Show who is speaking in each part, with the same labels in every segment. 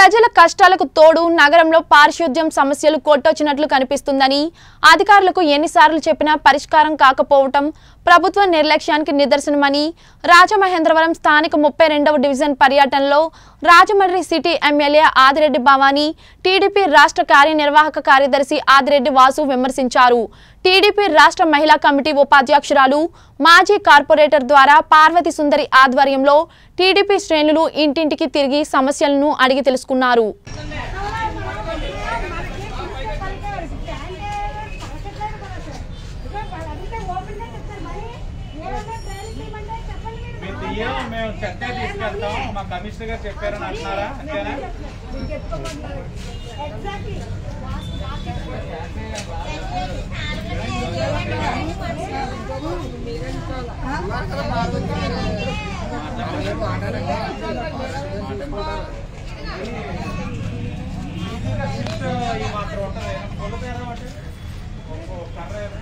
Speaker 1: ప్రజల కష్టాలకు తోడు నగరంలో పారిశుద్ధ్యం సమస్యలు కొట్టొచ్చినట్లు కనిపిస్తుందని అధికారులకు ఎన్నిసార్లు చెప్పినా పరిష్కారం కాకపోవటం ప్రభుత్వ నిర్లక్ష్యానికి నిదర్శనమని రాజమహేంద్రవరం స్థానిక ముప్పై రెండవ డివిజన్ పర్యటనలో Rajahmundry city MLA Adireddy Bhavani TDP రాష్ట్ర కార్యనిర్వాహక కార్యదర్శి ఆదిరెడ్డి వాసు విమర్శించారు టీడీపీ రాష్ట్ర మహిళా కమిటీ ఉపాధ్యక్షురాలు మాజీ కార్పొరేటర్ ద్వారా పార్వతి సుందరి ఆధ్వర్యంలో టీడీపీ శ్రేణులు ఇంటింటికి తిరిగి సమస్యలను అడిగి తెలుసుకున్నారు
Speaker 2: మీరు తీయం మేము చెత్త తీసుకెళ్తాం మా కమిషనర్ గారు చెప్పారని అంటున్నారా అంతేనా షిఫ్ట్ ఈ మాత్రం ఉంటుంది పొల పేర ఒకటి ఒక్కో కర్ర ఏదో.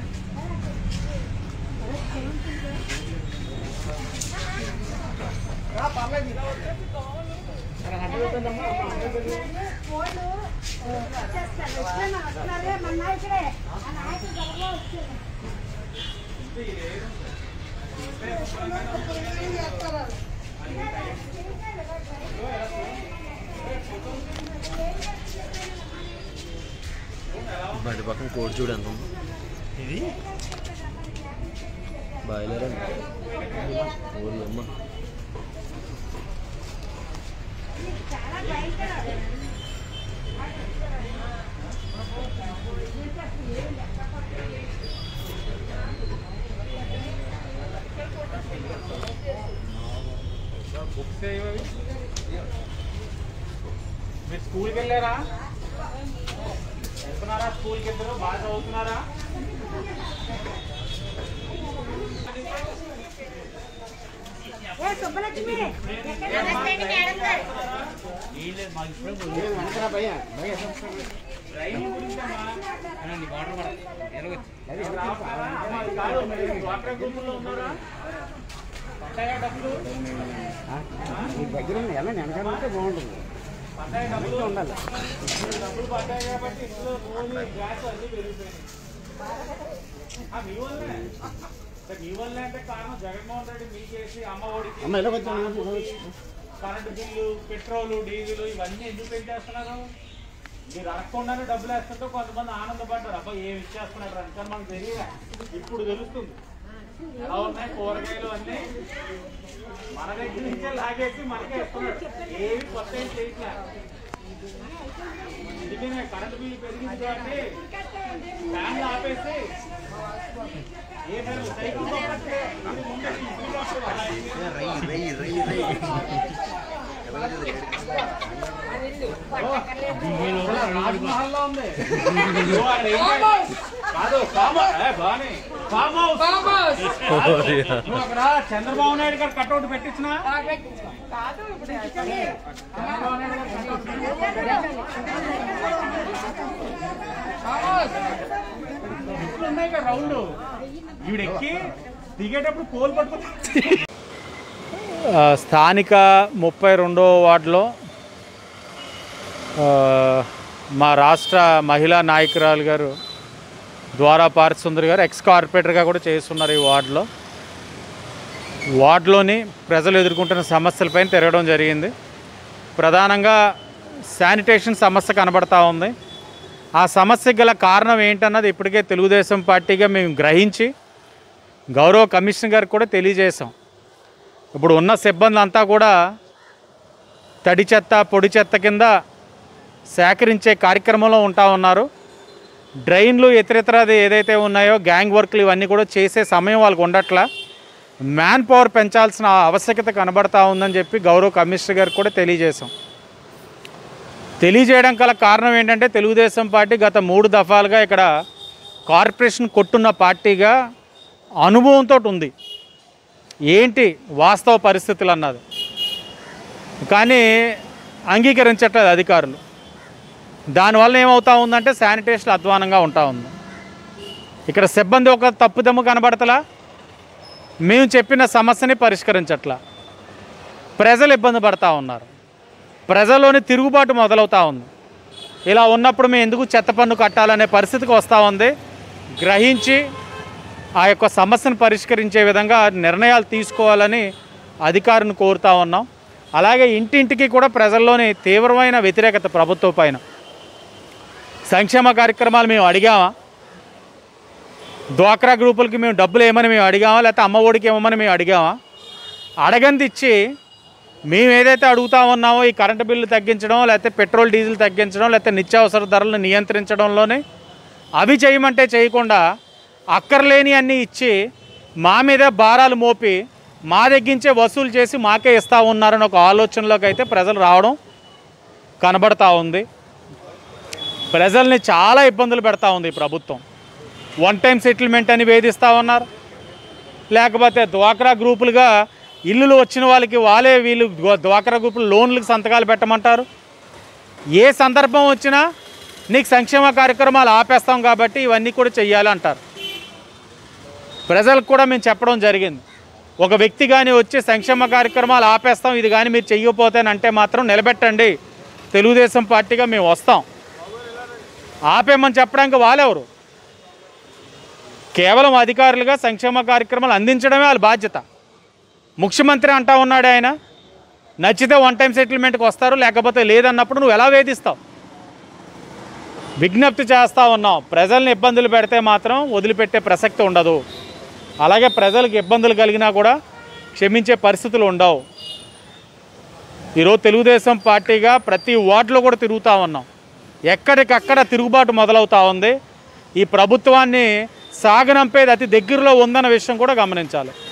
Speaker 3: బండి పక్కన కోడి చూడు ఎంత ఉందో ఇది బాయిలర్ అండి ఊరి అమ్మ
Speaker 2: బుక్స్ ఏవి అవి? మీరు స్కూల్కి వెళ్ళారా వెళ్తున్నారా స్కూల్కి ఇద్దరు బాగా చదువుతున్నారా ట్రైనింగ్ గురించమ్మా. అమ్మా, అది కాదు, మీరు డ్వాక్రా గ్రూపుల్లో ఉన్నారా పడ్డాయా డబ్బులు
Speaker 4: మీ దగ్గర ఉన్న ఎలా వెనకాల ఉంటే బాగుంటుంది
Speaker 2: పడ్డాయా డబ్బులు
Speaker 4: ఉండాలి
Speaker 2: డబ్బులు పడ్డాయి కాబట్టి ఇంట్లో నూనె గ్యాస్ అన్ని పెరిగిపోయినాయి ఆ, మీ వల్లనే అంటే మీ వల్లే అంటే కారణం జగన్మోహన్ రెడ్డి మీకేసి అమ్మ ఒడికి
Speaker 4: అమ్మ ఇలా వచ్చాను ఇలా వచ్చాను.
Speaker 2: కరెంటు బిల్లు పెట్రోల్ డీజిల్ ఇవన్నీ ఎందుకు పెంచేస్తున్నారు మీరు అడగకుండానే డబ్బులు వేస్తుంటే కొంతమంది ఆనందపడ్డారు అబ్బా ఏమి ఇచ్చేస్తున్నారు అని కానీ మనకు తెలియదు ఇప్పుడు తెలుస్తుంది ఎలా ఉన్నాయి కూరగాయలు అన్నీ మన దగ్గర నుంచే లాగేసి మనకే ఇస్తున్నారు ఏవి కొత్త ఏం చేయట్లేదు అందుకనే కరెంటు బిల్లు పెరిగింది కాబట్టి ఫ్యాన్లు ఆపేసి ఏ ఫ్యాన్ సైకిల్ పంపిస్తే ఇది ముందే తీసుకుని వస్తుంది. అలా అయింది. రాజ్మహల్లో ఉంది ఓ, అక్కడ ఏంటి? కాదు ఫామ్ హౌస్. ఏ, బానే. Farm house. నువ్వు అక్కడ చంద్రబాబు నాయుడు గారు కట్అవుట్ పెట్టించిన చంద్రబాబు నాయుడు గారు కట్అవుట్ ఎట్లు ఉన్నాయి కదా రౌండ్ ఈవిడెక్కి దిగేటప్పుడు పోల్ పట్టుకుంటా
Speaker 5: ఆ, స్థానిక ముప్పై రెండో వార్డులో ఆ, మా రాష్ట్ర మహిళా నాయకురాలు గారు ద్వారా పార్క్ సుందరి గారు ఎక్స్ కార్పొరేటర్గా కూడా చేస్తున్నారు ఈ వార్డులో వార్డులోని ప్రజలు ఎదుర్కొంటున్న సమస్యలపైన తిరగడం జరిగింది ప్రధానంగా శానిటేషన్ సమస్య కనబడతా ఉంది ఆ సమస్యకు గల కారణం ఏంటన్నది ఇప్పటికే తెలుగుదేశం పార్టీగా మేము గ్రహించి గౌరవ కమిషనర్ గారికి కూడా తెలియజేశాం ఇప్పుడు ఉన్న సిబ్బంది అంతా కూడా తడి చెత్త పొడి చెత్త కింద సేకరించే కార్యక్రమంలో ఉంటా ఉన్నారు డ్రైన్లు ఇతరితరది ఏదైతే ఉన్నాయో గ్యాంగ్ వర్క్లు ఇవన్నీ కూడా చేసే సమయం వాళ్ళకు ఉండట్లా మ్యాన్ పవర్ పెంచాల్సిన ఆవశ్యకత కనబడతా ఉందని చెప్పి గౌరవ కమిషనర్ గారికి కూడా తెలియజేశాం తెలియజేయడం గల కారణం ఏంటంటే తెలుగుదేశం పార్టీ గత మూడు దఫాలుగా ఇక్కడ కార్పొరేషన్ కొట్టున్న పార్టీగా అనుభవంతో ఉంది ఏంటి వాస్తవ పరిస్థితులు అన్నది కానీ అంగీకరించట్లేదు అధికారులు దానివల్ల ఏమవుతా ఉందంటే శానిటేషన్ అధ్వానంగా ఉంటా ఉంది ఇక్కడ సిబ్బంది ఒక తప్పుదమ్ము కనబడతలా మేము చెప్పిన సమస్యని పరిష్కరించట్లా ప్రజలు ఇబ్బంది పడతా ఉన్నారు ప్రజల్లోని తిరుగుబాటు మొదలవుతూ ఉంది ఇలా ఉన్నప్పుడు మేము ఎందుకు చెత్త పన్ను కట్టాలనే పరిస్థితికి వస్తూ ఉంది గ్రహించి ఆ యొక్క సమస్యను పరిష్కరించే విధంగా నిర్ణయాలు తీసుకోవాలని అధికారులను కోరుతా ఉన్నాం అలాగే ఇంటింటికి కూడా ప్రజల్లోని తీవ్రమైన వ్యతిరేకత ప్రభుత్వం పైన సంక్షేమ కార్యక్రమాలు మేము అడిగామా డ్వాక్రా గ్రూపులకి మేము డబ్బులు ఏమని మేము అడిగామా లేకపోతే అమ్మ ఒడికి ఇవ్వమని మేము అడిగామా అడగంది ఇచ్చి మేము ఏదైతే అడుగుతా ఉన్నామో ఈ కరెంటు బిల్లు తగ్గించడం లేకపోతే పెట్రోల్ డీజిల్ తగ్గించడం లేకపోతే నిత్యావసర ధరలను నియంత్రించడంలోనే అవి చేయమంటే చేయకుండా అక్కర్లేని అన్నీ ఇచ్చి మా మీద భారాలు మోపి మా దగ్గరించే వసూలు చేసి మాకే ఇస్తూ ఉన్నారని ఒక ఆలోచనలోకి అయితే ప్రజలు రావడం కనబడతా ఉంది ప్రజల్ని చాలా ఇబ్బందులు పెడతా ఉంది ఈ ప్రభుత్వం వన్ టైం సెటిల్మెంట్ అని వేధిస్తూ ఉన్నారు లేకపోతే డ్వాక్రా గ్రూపులుగా ఇల్లులు వచ్చిన వాళ్ళకి వాళ్ళే వీళ్ళు డ్వా- డ్వాక్రా గ్రూపులు లోన్లకు సంతకాలు పెట్టమంటారు ఏ సందర్భం వచ్చినా నీకు సంక్షేమ కార్యక్రమాలు ఆపేస్తాం కాబట్టి ఇవన్నీ కూడా చెయ్యాలి అంటారు ప్రజలకు కూడా మేము చెప్పడం జరిగింది ఒక వ్యక్తి కానీ వచ్చి సంక్షేమ కార్యక్రమాలు ఆపేస్తాం ఇది కానీ మీరు చెయ్యకపోతేనంటే మాత్రం నిలబెట్టండి తెలుగుదేశం పార్టీగా మేము వస్తాం ఆపేమని చెప్పడానికి వాళ్ళెవరు కేవలం అధికారులుగా సంక్షేమ కార్యక్రమాలు అందించడమే వాళ్ళ బాధ్యత ముఖ్యమంత్రి అంటా ఉన్నాడు ఆయన నచ్చితే వన్ టైం సెటిల్మెంట్కి వస్తారు లేకపోతే లేదన్నప్పుడు నువ్వు ఎలా వేధిస్తావు విజ్ఞప్తి చేస్తూ ఉన్నాం ప్రజల్ని ఇబ్బందులు పెడితే మాత్రం వదిలిపెట్టే ప్రసక్తి ఉండదు అలాగే ప్రజలకు ఇబ్బందులు కలిగినా కూడా క్షమించే పరిస్థితులు ఉండవు ఈరోజు తెలుగుదేశం పార్టీగా ప్రతి వార్డులో కూడా తిరుగుతూ ఉన్నాం ఎక్కడికక్కడ తిరుగుబాటు మొదలవుతూ ఉంది ఈ ప్రభుత్వాన్ని సాగనంపేది అతి దగ్గరలో ఉందన్న విషయం కూడా గమనించాలి